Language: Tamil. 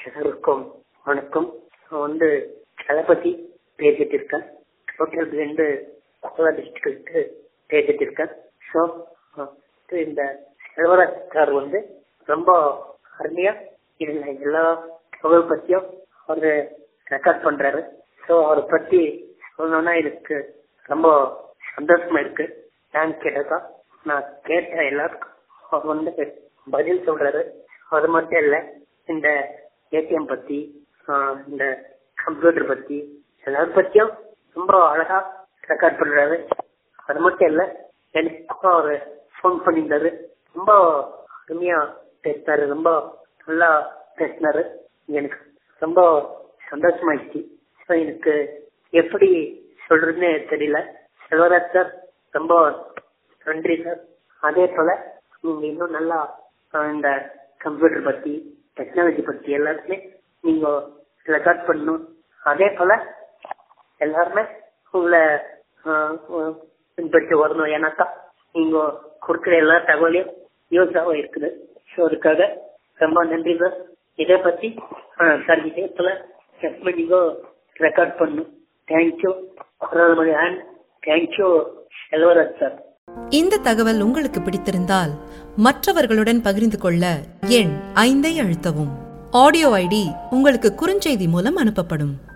எல்லாருக்கும் வணக்கம் நான் வந்து அதை பத்தி பேசிட்டு இருக்கேன் டோட்டல் ரெண்டு கோவா டிஸ்ட்ரிக்ட் பேசிட்டு இருக்கேன் ஸோ இந்த செல்வராஜ் சார் வந்து ரொம்ப அருமையா இதுல எல்லா புகழ் பத்தியும் அவரு ரெக்கார்ட் பண்றாரு ஸோ அவரை பத்தி சொல்லணும்னா எனக்கு ரொம்ப சந்தோஷமா இருக்கு ஏன்னு கேட்டதா நான் கேட்ட எல்லாருக்கும் அவர் வந்து பதில் சொல்றாரு அது மட்டும் இல்ல இந்த ஏடிஎம் பத்தி ஆஹ் இந்த கம்ப்யூட்டர் பத்தி எல்லாரும் பத்தியும் ரொம்ப அழகா ரெக்கார்ட் பண்றாரு அது மட்டும் இல்ல எனக்கும் அவரு ஃபோன் பண்ணியிருந்தாரு ரொம்ப அருமையா பேசினாரு ரொம்ப நல்லா பேசினாரு எனக்கு ரொம்ப சந்தோஷமாயிடுச்சு ஸோ எனக்கு எப்படி சொல்றதுன்னு தெரியல செல்வராஜ் சார் ரொம்ப நன்றி சார் அதே போல நீங்க இன்னும் நல்லா ஆஹ் இந்த கம்ப்யூட்டர் பத்தி டெக்னாலஜி பத்தி எல்லாருமே நீங்க ரெக்கார்ட் பண்ணணும் அதே போல எல்லாருமே உங்களை ஆஹ் ஆஹ் பின்பற்றி வரணும் ஏன்னாக்கா நீங்க கொடுக்குற எல்லா தகவலையும் யூஸாகவும் இருக்குது ஸோ அதுக்காக ரொம்ப நன்றி சார் இதை பத்தி ஆஹ் சார் இதே போல எப்பவுமே நீங்க ரெக்கார்ட் பண்ணணும் தேங்க்யூ மொழி அண்ட் தேங்க்யூ செல்வராஜ் சார் இந்த தகவல் உங்களுக்கு பிடித்திருந்தால் மற்றவர்களுடன் பகிர்ந்து கொள்ள எண் ஐந்தை அழுத்தவும் ஆடியோ ஐடி உங்களுக்கு குறுஞ்செய்தி மூலம் அனுப்பப்படும்